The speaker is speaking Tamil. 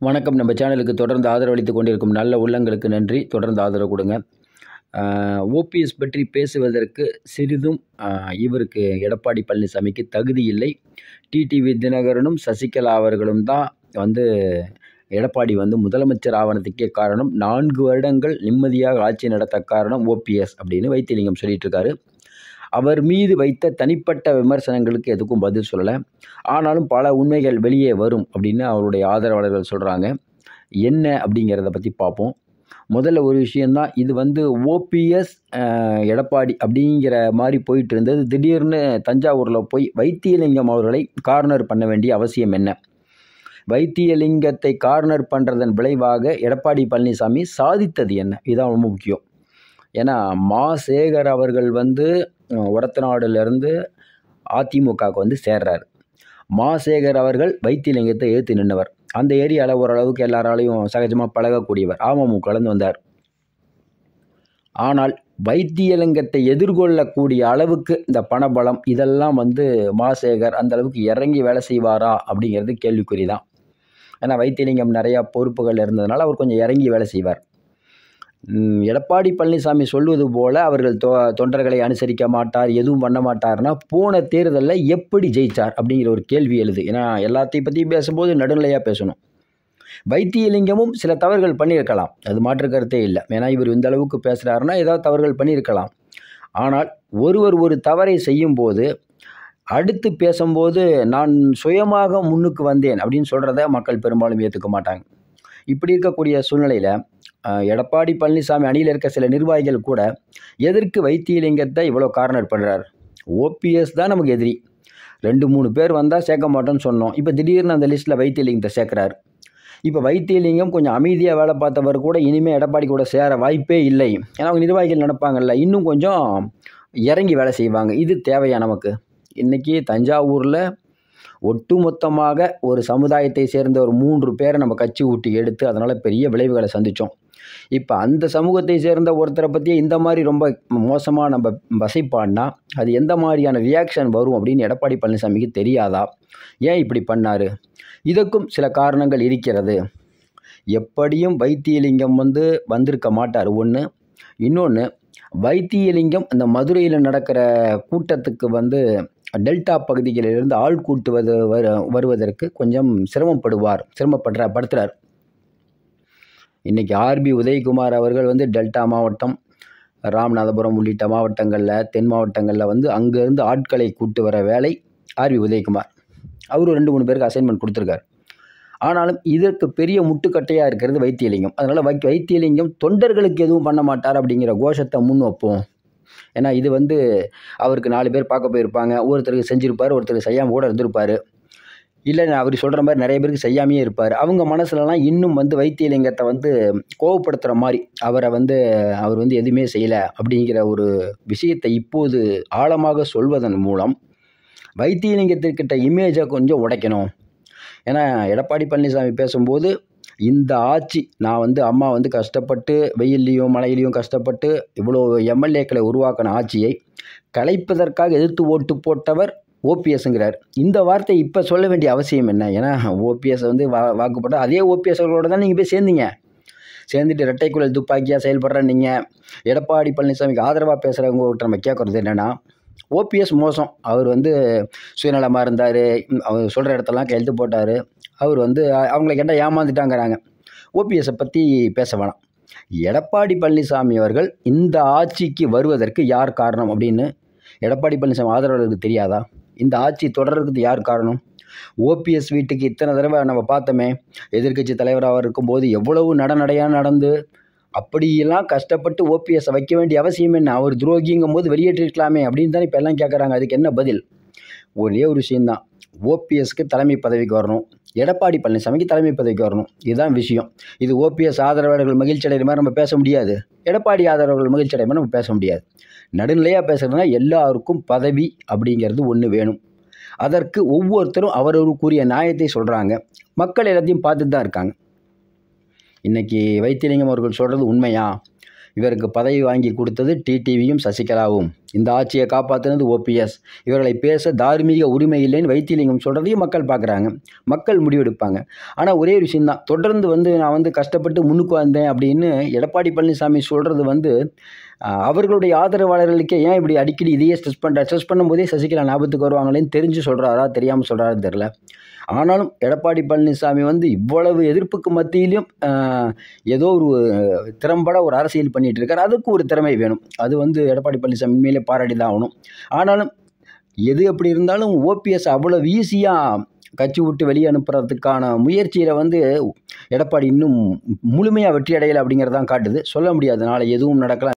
வணக்கம் நம்ம சேனலுக்கு தொடர்ந்து ஆதரவளித்து கொண்டிருக்கும் நல்ல உள்ளங்களுக்கு நன்றி தொடர்ந்து ஆதரவு கொடுங்க ஓபிஎஸ் பற்றி பேசுவதற்கு சிறிதும் ஆஹ், இவருக்கு எடப்பாடி பழனிசாமிக்கு தகுதி இல்லை டிடிவி தினகரனும் சசிகலா அவர்களும் தான் வந்து எடப்பாடி வந்து முதலமைச்சர் ஆவணத்துக்கே காரணம் நான்கு வருடங்கள் நிம்மதியாக ஆட்சி நடத்த காரணம் ஓபிஎஸ் அப்படின்னு வைத்திலிங்கம் சொல்லிட்டு இருக்காரு அவர் மீது வைத்த தனிப்பட்ட விமர்சனங்களுக்கு எதுக்கும் பதில் சொல்லலை ஆனாலும் பல உண்மைகள் வெளியே வரும் அப்படின்னு அவருடைய ஆதரவாளர்கள் சொல்கிறாங்க என்ன அப்படிங்கிறத பற்றி பார்ப்போம் முதல்ல ஒரு விஷயந்தான் இது வந்து ஓபிஎஸ் எடப்பாடி அப்படிங்கிற மாதிரி போயிட்டு இருந்தது திடீர்னு தஞ்சாவூரில் போய் வைத்தியலிங்கம் அவர்களை கார்னர் பண்ண வேண்டிய அவசியம் என்ன வைத்தியலிங்கத்தை கார்னர் பண்ணுறதன் விளைவாக எடப்பாடி பழனிசாமி சாதித்தது என்ன இதுதான் ரொம்ப முக்கியம் ஏன்னா மா சேகர் அவர்கள் வந்து அஹ், ஒரத்தநாடுலேருந்து அதிமுகவுக்கு வந்து சேர்றாரு மா சேகர் அவர்கள் வைத்தியலிங்கத்தை ஏற்று நின்றவர் அந்த ஏரியாவில் ஓரளவுக்கு எல்லாராலையும் சகஜமாக பழகக்கூடியவர் அமமுக கலந்து வந்தார் ஆனால் வைத்தியலிங்கத்தை எதிர்கொள்ளக்கூடிய அளவுக்கு இந்த பணபலம் இதெல்லாம் வந்து மாசேகர் அந்த அளவுக்கு இறங்கி வேலை செய்வாரா அப்படிங்கிறது கேள்விக்குறி தான் ஏன்னா வைத்தியலிங்கம் நிறையா பொறுப்புகள் இருந்ததுனால அவர் கொஞ்சம் இறங்கி வேலை செய்வார் ம், எடப்பாடி பழனிசாமி சொல்வது போல அவர்கள் தொ தொண்டர்களை அனுசரிக்க மாட்டார் எதுவும் பண்ண மாட்டார்னா போன தேர்தலில் எப்படி ஜெயிச்சார் அப்படிங்கிற ஒரு கேள்வி எழுது ஏன்னா எல்லாத்தையும் பற்றி பேசும்போது நடுநிலையாக பேசணும் வைத்தியலிங்கமும் சில தவறுகள் பண்ணியிருக்கலாம் அது மாற்று கருத்தே இல்லை ஏன்னா இவர் இந்த அளவுக்கு பேசுகிறாருன்னா ஏதாவது தவறுகள் பண்ணியிருக்கலாம் ஆனால் ஒருவர் ஒரு தவறை செய்யும்போது அடுத்து பேசும்போது நான் சுயமாக முன்னுக்கு வந்தேன் அப்படின்னு சொல்கிறத மக்கள் பெரும்பாலும் ஏற்றுக்க மாட்டாங்க இப்படி இருக்கக்கூடிய சூழ்நிலையில் அஹ், எடப்பாடி பழனிசாமி அணியில் இருக்க சில நிர்வாகிகள் கூட எதற்கு வைத்தியலிங்கத்தை இவ்வளோ கார்னர் பண்ணுறார் ஓபிஎஸ் தான் நமக்கு எதிரி ரெண்டு மூணு பேர் வந்தால் சேர்க்க மாட்டோம்னு சொன்னோம் இப்போ திடீர்னு அந்த லிஸ்ட்டில் வைத்தியலிங்கத்தை சேர்க்குறாரு இப்போ வைத்தியலிங்கம் கொஞ்சம் அமைதியாக வேலை பார்த்தவர் கூட இனிமேல் எடப்பாடி கூட சேர வாய்ப்பே இல்லை ஏன்னா அவங்க நிர்வாகிகள் நினைப்பாங்கல்ல இன்னும் கொஞ்சம் இறங்கி வேலை செய்வாங்க இது தேவையா நமக்கு இன்றைக்கி தஞ்சாவூரில் ஒட்டுமொத்தமாக ஒரு சமுதாயத்தை சேர்ந்த ஒரு மூன்று பேரை நம்ம கட்சி ஊட்டி எடுத்து அதனால் பெரிய விளைவுகளை சந்தித்தோம் இப்போ அந்த சமூகத்தை சேர்ந்த ஒருத்தரை பற்றி இந்த மாதிரி ரொம்ப மோசமாக நம்ம வசைப்பாடினா அது எந்த மாதிரியான ரியாக்ஷன் வரும் அப்படின்னு எடப்பாடி பழனிசாமிக்கு தெரியாதா ஏன் இப்படி பண்ணார் இதற்கும் சில காரணங்கள் இருக்கிறது எப்படியும் வைத்தியலிங்கம் வந்து வந்திருக்க மாட்டார் ஒன்று இன்னொன்று வைத்தியலிங்கம் அந்த மதுரையில் நடக்கிற கூட்டத்துக்கு வந்து டெல்டா பகுதிகளிலிருந்து ஆள் கூட்டுவது வரு வருவதற்கு கொஞ்சம் சிரமப்படுவார் சிரமப்படுற படுத்துறார் இன்றைக்கி ஆர்பி உதயகுமார் அவர்கள் வந்து டெல்டா மாவட்டம் ராமநாதபுரம் உள்ளிட்ட மாவட்டங்களில் தென் மாவட்டங்களில் வந்து அங்கேருந்து ஆட்களை கூட்டு வர வேலை ஆர்பி உதயகுமார் அவரும் ரெண்டு மூணு பேருக்கு அசைன்மெண்ட் கொடுத்துருக்காரு ஆனாலும் இதற்கு பெரிய முட்டுக்கட்டையாக இருக்கிறது வைத்தியலிங்கம் அதனால் வை வைத்தியலிங்கம் தொண்டர்களுக்கு எதுவும் பண்ண மாட்டார் அப்படிங்கிற கோஷத்தை முன் வைப்போம் ஏன்னா இது வந்து அவருக்கு நாலு பேர் பார்க்க போயிருப்பாங்க ஒருத்தருக்கு செஞ்சுருப்பார் ஒருத்தருக்கு செய்யாமல் கூட இருந்திருப்பார் இல்லை அவர் சொல்கிற மாதிரி நிறைய பேருக்கு செய்யாமையே இருப்பார் அவங்க மனசுலலாம் இன்னும் வந்து வைத்தியலிங்கத்தை வந்து கோவப்படுத்துகிற மாதிரி அவரை வந்து அவர் வந்து எதுவுமே செய்யலை அப்படிங்கிற ஒரு விஷயத்தை இப்போது ஆழமாக சொல்வதன் மூலம் வைத்தியலிங்கத்திற்கிட்ட இமேஜை கொஞ்சம் உடைக்கணும் ஏன்னா எடப்பாடி பழனிசாமி பேசும்போது இந்த ஆட்சி நான் வந்து அம்மா வந்து கஷ்டப்பட்டு வெயில்லையும் மழையிலையும் கஷ்டப்பட்டு இவ்வளோ எம்எல்ஏக்களை உருவாக்கின ஆட்சியை கலைப்பதற்காக எதிர்த்து ஓட்டு போட்டவர் ஓபிஎஸ்ங்கிறார் இந்த வார்த்தை இப்போ சொல்ல வேண்டிய அவசியம் என்ன ஏன்னா ஓபிஎஸ் வந்து வா வாக்குப்பட்ட அதே ஓபிஎஸ் அவர்களோட தான் நீங்கள் போய் சேர்ந்தீங்க சேர்ந்துட்டு இரட்டைக்குழல் துப்பாக்கியாக செயல்படுற நீங்கள் எடப்பாடி பழனிசாமிக்கு ஆதரவாக பேசுகிறவங்ககிட்ட நம்ம கேட்குறது என்னென்னா ஓபிஎஸ் மோசம் அவர் வந்து சுயநலமாக இருந்தார் அவர் சொல்கிற இடத்தெல்லாம் கையெழுத்து போட்டார் அவர் வந்து அ- அவங்கள கேட்டால் ஏமாந்துட்டாங்கிறாங்க ஓபிஎஸ்ஸை பற்றி பேச வேணாம் எடப்பாடி பழனிசாமி அவர்கள் இந்த ஆட்சிக்கு வருவதற்கு யார் காரணம் அப்படின்னு எடப்பாடி பழனிசாமி ஆதரவாளர்களுக்கு தெரியாதா இந்த ஆட்சி தொடர்றதுக்கு யார் காரணம் ஓபிஎஸ் வீட்டுக்கு இத்தனை தடவை நம்ம பார்த்தோமே எதிர்க்கட்சி தலைவராக இருக்கும்போது எவ்வளவு நடநடையாக நடந்து அப்படியெல்லாம் கஷ்டப்பட்டு ஓபிஎஸ்ஸை வைக்க வேண்டிய அவசியம் என்ன அவர் துரோகிங்கும் போது வெளியேற்றிருக்கலாமே அப்படின்னு தான் இப்போ எல்லாம் கேட்குறாங்க அதுக்கு என்ன பதில் ஒரே ஒரு விஷயந்தான் ஓபிஎஸ்க்கு தலைமை பதவிக்கு வரணும் எடப்பாடி பழனிசாமிக்கு தலைமை பதவிக்கு வரணும் இதுதான் விஷயம் இது ஓபிஎஸ் ஆதரவாளர்கள் மகிழ்ச்சி அடைகிற மாதிரி நம்ம பேச முடியாது எடப்பாடி ஆதரவாளர்கள் மகிழ்ச்சி அடைகிற மாதிரி நம்ம பேச முடியாது நடுநிலையாக பேசுகிறதுனா எல்லாருக்கும் பதவி அப்படிங்கிறது ஒன்று வேணும் அதற்கு ஒவ்வொருத்தரும் அவரவருக்குரிய நியாயத்தை சொல்கிறாங்க மக்கள் எல்லாத்தையும் பார்த்துட்டு தான் இருக்காங்க இன்றைக்கி வைத்தியலிங்கம் அவர்கள் சொல்கிறது உண்மையா இவருக்கு பதவி வாங்கி கொடுத்தது டிடிவியும் சசிகலாவும் இந்த ஆட்சியை காப்பாற்றினது ஓபிஎஸ் இவர்களை பேச தார்மீக உரிமை இல்லைன்னு வைத்தியலிங்கம் சொல்கிறதையும் மக்கள் பார்க்குறாங்க மக்கள் முடிவெடுப்பாங்க ஆனால் ஒரே ஒரு விஷயந்தான் தொடர்ந்து வந்து நான் வந்து கஷ்டப்பட்டு முன்னுக்கு வந்தேன் அப்படின்னு எடப்பாடி பழனிசாமி சொல்கிறது வந்து ஆஹ், அவர்களுடைய ஆதரவாளர்களுக்கே ஏன் இப்படி அடிக்கடி இதையே ஸ்ட்ரெஸ் பண்ணுற ஸ்ட்ரெஸ் பண்ணும்போதே சசிகலா ஞாபகத்துக்கு வருவாங்களேன்னு தெரிஞ்சு சொல்கிறாரா தெரியாமல் சொல்கிறாருன்னு தெரில ஆனாலும் எடப்பாடி பழனிசாமி வந்து இவ்வளவு எதிர்ப்புக்கு மத்தியிலும் ஆஹ், ஏதோ ஒரு திறம்பட ஒரு அரசியல் பண்ணிட்டு இருக்காரு அதுக்கு ஒரு திறமை வேணும் அது வந்து எடப்பாடி பழனிசாமி உண்மையிலே பாராட்டி தான் ஆகணும் ஆனாலும் எது எப்படி இருந்தாலும் ஓபிஎஸ் அவ்வளவு ஈஸியாக கட்சி விட்டு வெளியே அனுப்புறதுக்கான முயற்சியில் வந்து எடப்பாடி இன்னும் முழுமையாக வெற்றி அடையலை அப்படிங்கிறதான் காட்டுது சொல்ல முடியாது நாளை எதுவும் நடக்கலாம்